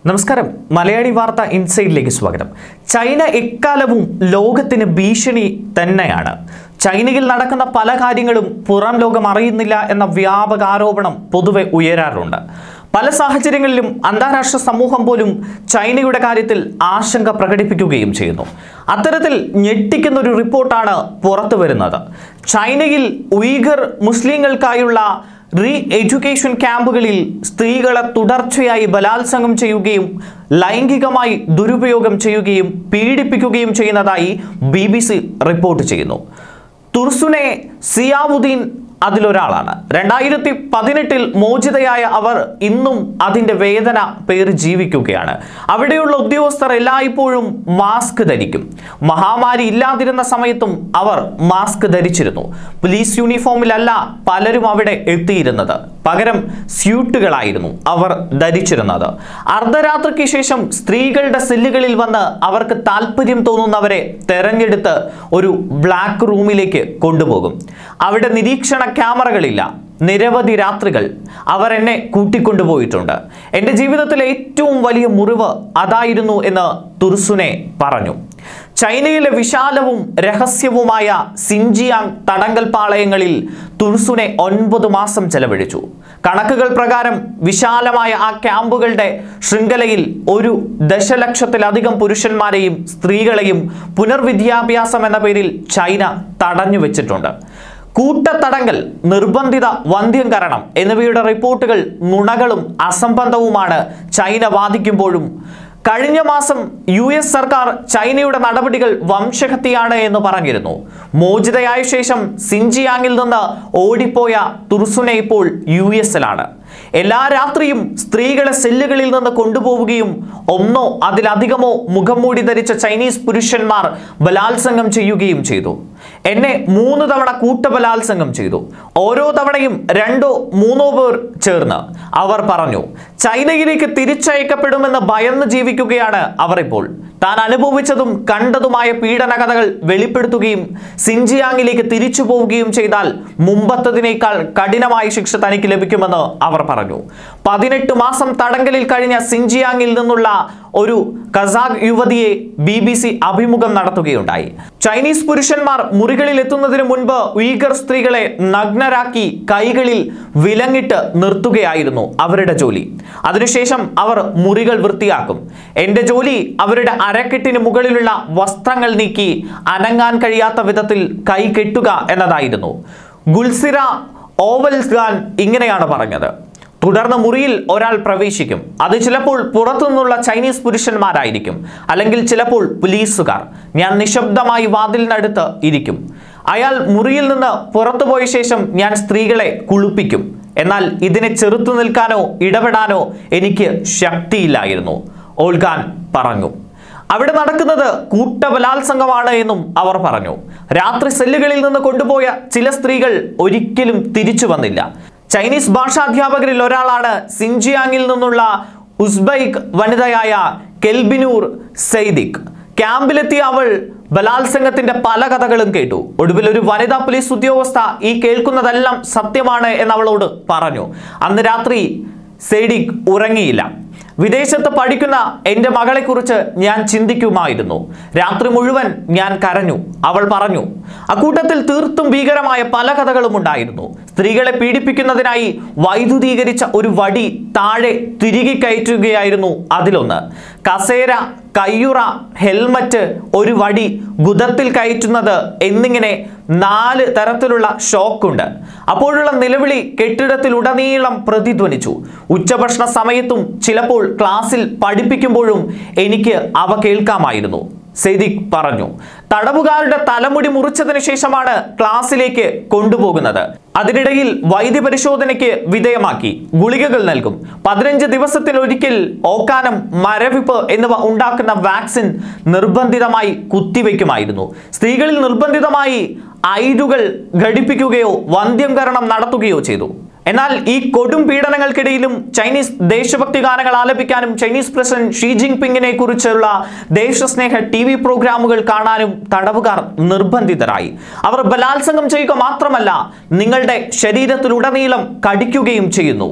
നമസ്കാരം മലയാളി വാർത്ത ഇൻസൈഡിലേക്ക് സ്വാഗതം ചൈന എക്കാലവും ലോകത്തിന് ഭീഷണി തന്നെയാണ് ചൈനയിൽ നടക്കുന്ന പല കാര്യങ്ങളും പുറം ലോകം അറിയുന്നില്ല എന്ന വ്യാപക ആരോപണം പൊതുവെ ഉയരാറുണ്ട് പല സാഹചര്യങ്ങളിലും അന്താരാഷ്ട്ര സമൂഹം പോലും ചൈനയുടെ കാര്യത്തിൽ ആശങ്ക പ്രകടിപ്പിക്കുകയും ചെയ്യുന്നു അത്തരത്തിൽ ഞെട്ടിക്കുന്ന ഒരു റിപ്പോർട്ടാണ് പുറത്തു വരുന്നത് ചൈനയിൽ ഉയ്ഗർ മുസ്ലിങ്ങൾക്കായുള്ള റീ എഡ്യൂക്കേഷൻ ക്യാമ്പുകളിൽ സ്ത്രീകളെ തുടർച്ചയായി ബലാത്സംഗം ചെയ്യുകയും ലൈംഗികമായി ദുരുപയോഗം ചെയ്യുകയും പീഡിപ്പിക്കുകയും ചെയ്യുന്നതായി ബി റിപ്പോർട്ട് ചെയ്യുന്നു തുർസുനെ സിയാവുദ്ദീൻ അതിലൊരാളാണ് രണ്ടായിരത്തി പതിനെട്ടിൽ മോചിതയായ അവർ ഇന്നും അതിൻ്റെ വേദന പേര് ജീവിക്കുകയാണ് അവിടെയുള്ള ഉദ്യോഗസ്ഥർ എല്ലായ്പ്പോഴും മാസ്ക് ധരിക്കും മഹാമാരി ഇല്ലാതിരുന്ന സമയത്തും അവർ മാസ്ക് ധരിച്ചിരുന്നു പോലീസ് യൂണിഫോമിലല്ല പലരും അവിടെ എത്തിയിരുന്നത് പകരം സ്യൂട്ടുകളായിരുന്നു അവർ ധരിച്ചിരുന്നത് അർദ്ധരാത്രിക്ക് ശേഷം സ്ത്രീകളുടെ സെല്ലുകളിൽ വന്ന് അവർക്ക് താല്പര്യം തോന്നുന്നവരെ തെരഞ്ഞെടുത്ത് ഒരു ബ്ലാക്ക് റൂമിലേക്ക് കൊണ്ടുപോകും അവിടെ നിരീക്ഷണ ക്യാമറകളില്ല നിരവധി രാത്രികൾ അവർ എന്നെ കൂട്ടിക്കൊണ്ടുപോയിട്ടുണ്ട് എൻ്റെ ജീവിതത്തിലെ ഏറ്റവും വലിയ മുറിവ് അതായിരുന്നു എന്ന് തുർസുനെ പറഞ്ഞു ചൈനയിലെ വിശാലവും രഹസ്യവുമായ സിൻജിയാങ് തടങ്കൽ പാളയങ്ങളിൽ തുർസുനെ ഒൻപത് മാസം ചെലവഴിച്ചു കണക്കുകൾ പ്രകാരം വിശാലമായ ആ ക്യാമ്പുകളുടെ ശൃംഖലയിൽ ഒരു ദശലക്ഷത്തിലധികം പുരുഷന്മാരെയും സ്ത്രീകളെയും പുനർവിദ്യാഭ്യാസം എന്ന പേരിൽ ചൈന തടഞ്ഞു വെച്ചിട്ടുണ്ട് കൂട്ടത്തടങ്കൽ നിർബന്ധിത വന്ധ്യംകരണം എന്നിവയുടെ റിപ്പോർട്ടുകൾ നുണകളും അസംബന്ധവുമാണ് ചൈന വാദിക്കുമ്പോഴും കഴിഞ്ഞ മാസം യു എസ് സർക്കാർ ചൈനയുടെ നടപടികൾ വംശഹത്യയാണ് എന്ന് പറഞ്ഞിരുന്നു മോചിതയായ ശേഷം സിൻജിയാങ്ങിൽ നിന്ന് ഓടിപ്പോയ തുർസുനെ ഇപ്പോൾ യു എസിലാണ് എല്ലാ രാത്രിയും സ്ത്രീകളെ സെല്ലുകളിൽ നിന്ന് കൊണ്ടുപോവുകയും ഒന്നോ അതിലധികമോ മുഖം മൂടി ധരിച്ച ചൈനീസ് പുരുഷന്മാർ ബലാത്സംഗം ചെയ്യുകയും ചെയ്തു എന്നെ മൂന്ന് തവണ കൂട്ടബലാത്സംഗം ചെയ്തു ഓരോ തവണയും രണ്ടോ മൂന്നോ പേർ ചേർന്ന് അവർ പറഞ്ഞു ചൈനയിലേക്ക് തിരിച്ചയക്കപ്പെടുമെന്ന് ഭയന്ന് ജീവിക്കുകയാണ് അവർ ഇപ്പോൾ താൻ അനുഭവിച്ചതും കണ്ടതുമായ പീഡന കഥകൾ വെളിപ്പെടുത്തുകയും സിൻജിയാങ്ങിലേക്ക് തിരിച്ചു പോവുകയും ചെയ്താൽ മുമ്പത്തതിനേക്കാൾ കഠിനമായ ശിക്ഷ തനിക്ക് ലഭിക്കുമെന്ന് അവർ പറഞ്ഞു പതിനെട്ട് മാസം തടങ്കലിൽ കഴിഞ്ഞ സിൻജിയാങ്ങിൽ നിന്നുള്ള ഒരു കസാഖ് യുവതിയെ ബി ബി സി അഭിമുഖം നടത്തുകയുണ്ടായി ചൈനീസ് പുരുഷന്മാർ മുറികളിൽ എത്തുന്നതിന് മുൻപ് ഉയ്ഗർ സ്ത്രീകളെ നഗ്നരാക്കി കൈകളിൽ വിലങ്ങിട്ട് നിർത്തുകയായിരുന്നു അവരുടെ ജോലി അതിനുശേഷം അവർ മുറികൾ വൃത്തിയാക്കും എൻ്റെ ജോലി അവരുടെ അരക്കെട്ടിന് മുകളിലുള്ള വസ്ത്രങ്ങൾ നീക്കി അനങ്ങാൻ കഴിയാത്ത വിധത്തിൽ കൈ കെട്ടുക എന്നതായിരുന്നു ഗുൽസിറ ഓവൽസ് ഖാൻ ഇങ്ങനെയാണ് പറഞ്ഞത് തുടർന്ന് മുറിയിൽ ഒരാൾ പ്രവേശിക്കും അത് ചിലപ്പോൾ പുറത്തുനിന്നുള്ള ചൈനീസ് പുരുഷന്മാരായിരിക്കും അല്ലെങ്കിൽ ചിലപ്പോൾ പോലീസുകാർ ഞാൻ നിശബ്ദമായി വാതിലിനടുത്ത് ഇരിക്കും അയാൾ മുറിയിൽ നിന്ന് പുറത്തുപോയ ശേഷം ഞാൻ സ്ത്രീകളെ കുളിപ്പിക്കും എന്നാൽ ഇതിനെ ചെറുത്തു നിൽക്കാനോ ഇടപെടാനോ എനിക്ക് ശക്തിയില്ലായിരുന്നു ഓൾഖാൻ പറഞ്ഞു അവിടെ നടക്കുന്നത് കൂട്ടബലാത്സംഗമാണ് എന്നും അവർ പറഞ്ഞു രാത്രി സെല്ലുകളിൽ നിന്ന് കൊണ്ടുപോയ ചില സ്ത്രീകൾ ഒരിക്കലും തിരിച്ചു വന്നില്ല ചൈനീസ് ഭാഷാധ്യാപകരിൽ ഒരാളാണ് സിൻജിയാങ്ങിൽ നിന്നുള്ള ഉസ്ബൈക്ക് വനിതയായ കെൽബിനൂർ സെയ്ദിഖ് ക്യാമ്പിലെത്തിയ അവൾ ബലാത്സംഗത്തിന്റെ പല കഥകളും കേട്ടു ഒടുവിൽ ഒരു വനിതാ പോലീസ് ഉദ്യോഗസ്ഥ ഈ കേൾക്കുന്നതെല്ലാം സത്യമാണ് എന്ന് അവളോട് പറഞ്ഞു അന്ന് രാത്രി സെയ്ഡിഖ് ഉറങ്ങിയില്ല വിദേശത്ത് പഠിക്കുന്ന എൻ്റെ മകളെക്കുറിച്ച് ഞാൻ ചിന്തിക്കുമായിരുന്നു രാത്രി മുഴുവൻ ഞാൻ കരഞ്ഞു അവൾ പറഞ്ഞു അക്കൂട്ടത്തിൽ തീർത്തും ഭീകരമായ പല കഥകളും ഉണ്ടായിരുന്നു സ്ത്രീകളെ പീഡിപ്പിക്കുന്നതിനായി വൈദ്യുതീകരിച്ച ഒരു വടി താഴെ തിരികെ കയറ്റുകയായിരുന്നു അതിലൊന്ന് കസേര കയ്യുറ ഹെൽമറ്റ് ഒരു വടി ഗുദത്തിൽ കയറ്റുന്നത് എന്നിങ്ങനെ നാല് തരത്തിലുള്ള ഷോക്കുണ്ട് അപ്പോഴുള്ള നിലവിളി കെട്ടിടത്തിലുടനീളം പ്രതിധ്വനിച്ചു ഉച്ചഭക്ഷണ സമയത്തും ചിലപ്പോൾ ക്ലാസ്സിൽ പഠിപ്പിക്കുമ്പോഴും എനിക്ക് അവ കേൾക്കാമായിരുന്നു സെയ്ദിഖ് പറഞ്ഞു തടവുകാരുടെ തലമുടി മുറിച്ചതിന് ശേഷമാണ് ക്ലാസ്സിലേക്ക് കൊണ്ടുപോകുന്നത് അതിനിടയിൽ വൈദ്യപരിശോധനയ്ക്ക് വിധേയമാക്കി ഗുളികകൾ നൽകും പതിനഞ്ച് ദിവസത്തിലൊരിക്കൽ ഓക്കാനം മരവിപ്പ് എന്നിവ ഉണ്ടാക്കുന്ന വാക്സിൻ നിർബന്ധിതമായി കുത്തിവെക്കുമായിരുന്നു സ്ത്രീകളിൽ നിർബന്ധിതമായി ഐഡുകൾ ഘടിപ്പിക്കുകയോ വന്ധ്യംകരണം നടത്തുകയോ ചെയ്തു എന്നാൽ ഈ കൊടും പീഡനങ്ങൾക്കിടയിലും ചൈനീസ് ദേശഭക്തി ഗാനങ്ങൾ ആലപിക്കാനും ചൈനീസ് പ്രസിഡന്റ് ഷീ ജിങ് പിങ്ങിനെ കുറിച്ചുള്ള ദേശസ്നേഹ ടി വി പ്രോഗ്രാമുകൾ കാണാനും തടവുകാർ നിർബന്ധിതരായി അവർ ബലാത്സംഗം ചെയ്യുക മാത്രമല്ല നിങ്ങളുടെ ശരീരത്തിലുടനീളം കടിക്കുകയും ചെയ്യുന്നു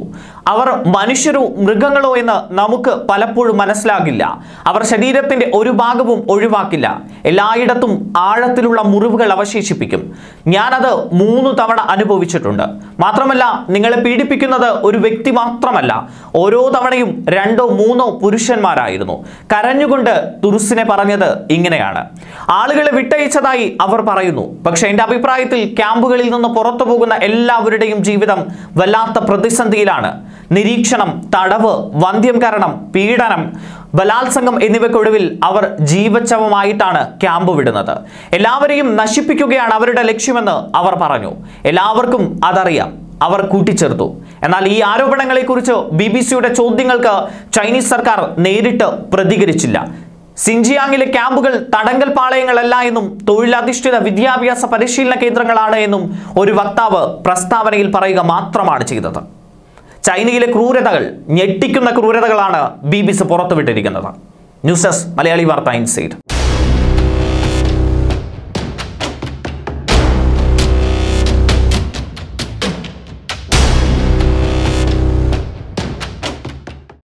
അവർ മനുഷ്യരോ മൃഗങ്ങളോ എന്ന് നമുക്ക് പലപ്പോഴും മനസ്സിലാകില്ല അവർ ശരീരത്തിന്റെ ഒരു ഭാഗവും ഒഴിവാക്കില്ല എല്ലായിടത്തും ആഴത്തിലുള്ള മുറിവുകൾ അവശേഷിപ്പിക്കും ഞാനത് മൂന്ന് തവണ അനുഭവിച്ചിട്ടുണ്ട് മാത്രമല്ല നിങ്ങളെ പീഡിപ്പിക്കുന്നത് ഒരു വ്യക്തി മാത്രമല്ല ഓരോ തവണയും രണ്ടോ മൂന്നോ പുരുഷന്മാരായിരുന്നു കരഞ്ഞുകൊണ്ട് തുറുസിനെ പറഞ്ഞത് ഇങ്ങനെയാണ് ആളുകളെ വിട്ടയച്ചതായി അവർ പറയുന്നു പക്ഷെ എൻ്റെ അഭിപ്രായത്തിൽ ക്യാമ്പുകളിൽ നിന്ന് പുറത്തു പോകുന്ന എല്ലാവരുടെയും ജീവിതം വല്ലാത്ത പ്രതിസന്ധിയിലാണ് നിരീക്ഷണം തടവ് വന്ധ്യംകരണം പീഡനം ബലാത്സംഗം എന്നിവയ്ക്കൊടുവിൽ അവർ ജീവച്ഛവമായിട്ടാണ് ക്യാമ്പ് വിടുന്നത് എല്ലാവരെയും നശിപ്പിക്കുകയാണ് അവരുടെ ലക്ഷ്യമെന്ന് അവർ പറഞ്ഞു എല്ലാവർക്കും അതറിയാം അവർ കൂട്ടിച്ചേർത്തു എന്നാൽ ഈ ആരോപണങ്ങളെക്കുറിച്ച് ബി ബി സിയുടെ ചോദ്യങ്ങൾക്ക് ചൈനീസ് സർക്കാർ നേരിട്ട് പ്രതികരിച്ചില്ല സിൻജിയാങ്ങിലെ ക്യാമ്പുകൾ തടങ്കൽ പാളയങ്ങളല്ല എന്നും തൊഴിലധിഷ്ഠിത വിദ്യാഭ്യാസ പരിശീലന കേന്ദ്രങ്ങളാണ് എന്നും ഒരു വക്താവ് പ്രസ്താവനയിൽ പറയുക മാത്രമാണ് ചെയ്തത് ചൈനയിലെ ക്രൂരതകൾ ഞെട്ടിക്കുന്ന ക്രൂരതകളാണ് ബി ബി സി പുറത്തുവിട്ടിരിക്കുന്നത് ന്യൂസ് ഡെസ്ക് മലയാളി വാർത്ത ഇൻസൈറ്റ്